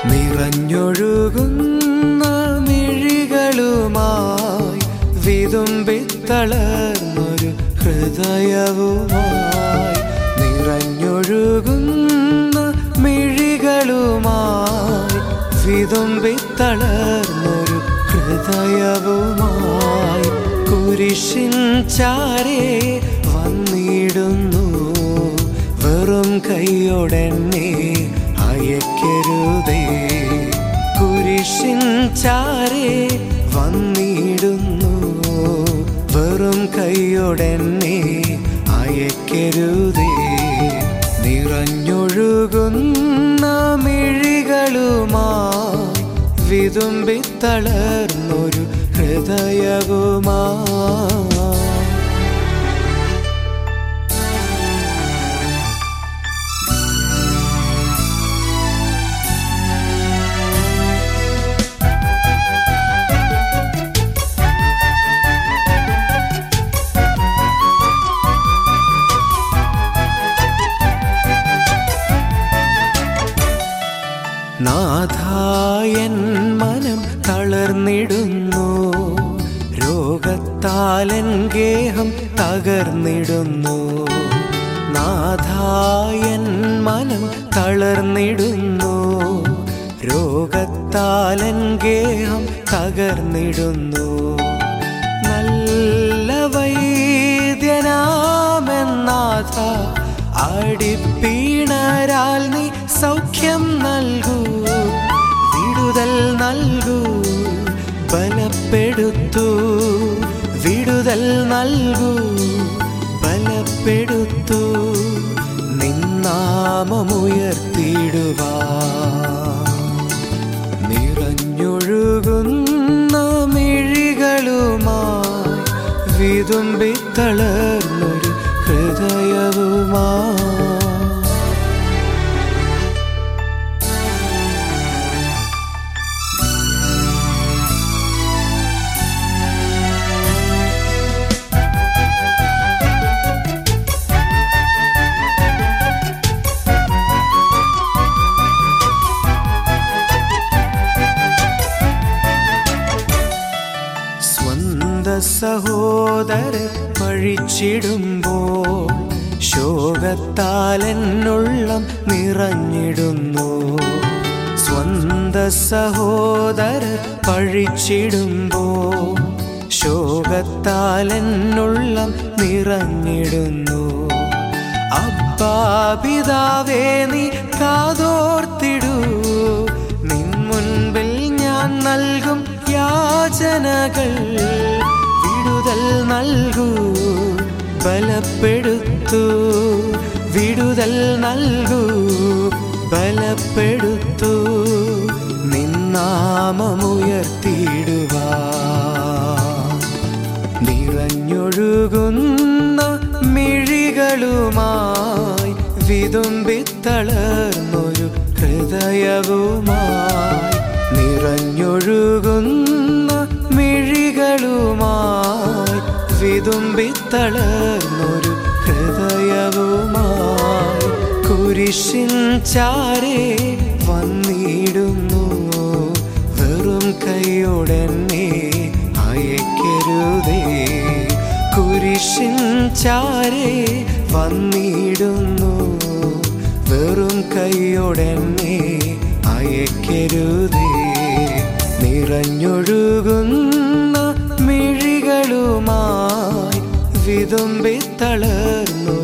നിറഞ്ഞൊഴുകുന്ന മിഴികളുമായി വിതുമ്പിത്തളർന്നൊരു ഹൃദയവുമായി നിറഞ്ഞൊഴുകുന്ന മിഴികളുമായി വിതുമ്പിത്തളർന്നൊരു ഹൃദയവുമായി കുരിശിൻ ചാരേ വന്നിടുന്നു വെറും കൈയോടെന്നെ അയക്കരുതേ കുരിശിൻ ചാരേ വന്നിടുന്നു വെറും കൈയോടെന്നെ അയക്കരുതേ നിറഞ്ഞൊഴുകുന്ന മിഴികളുമായി വിതുമ്പിത്തളർന്നൊരു ഹൃദയവുമായി നാഥായൻ മനം തളർന്നിടുന്നു രോഗത്താലൻ ഗേഹം തകർന്നിടുന്നു നാഥായൻ മനം തളർന്നിടുന്നു രോഗത്താലൻ ഗേഹം തകർന്നിടുന്നു നല്ല വൈദ്യനാമെന്നാഥ അടിപ്പീണരാൽ നീ സൗഖ്യം നൽകൂ വിടുതൽ നൽകൂ ബലപ്പെടുത്തു വിടുതൽ നൽകൂ ബലപ്പെടുത്തു നിന്നാമമുയർത്തിടുവാ നിറഞ്ഞൊഴുകുന്ന മിഴികളുമായി വിതുമ്പിത്തളർന്നൊരു ഹൃദയവുമായി സ്വന്ത സഹോദരൻ പഴിച്ചിടുമ്പോൾ ശോകത്താൽ എന്നുള്ളം നിറഞ്ഞിടുന്നു സ്വന്ത സഹോദരൻ പഴിച്ചിടുമ്പോൾ ശോകത്താൽ എന്നുള്ളം നിറഞ്ഞിടുന്നു അബ്ബാപിതാവേ നീ കാതോർത്തിടൂ നിൻ മുൻപിൽ ഞാൻ നൽകും യാചനകൾ വിടുതൽ നൽകൂ ബലപ്പെടുത്തു വിടുതൽ നൽകൂ ബലപ്പെടുത്തു നിന്നാമമുയർത്തിടുവാ നിറഞ്ഞൊഴുകുന്ന മിഴികളുമായി വിതുമ്പിത്തളർന്നൊരു ഹൃദയവുമായി നിറഞ്ഞൊഴുകുന്ന മിഴികളുമായി വിതുമ്പിത്തളർന്നൊരു ഹൃദയവുമായി കുരിശിൻ ചാരേ വന്നിടുന്നു വെറും കൈയോടെന്നെ അയക്കരുതേ കുരിശിൻ ചാരേ വന്നിടുന്നു വെറും കൈയോടെന്നെ അയക്കരുതേ നിറഞ്ഞൊഴുകുന്ന മിഴികളുമായി വിതുമ്പിത്തളർന്നു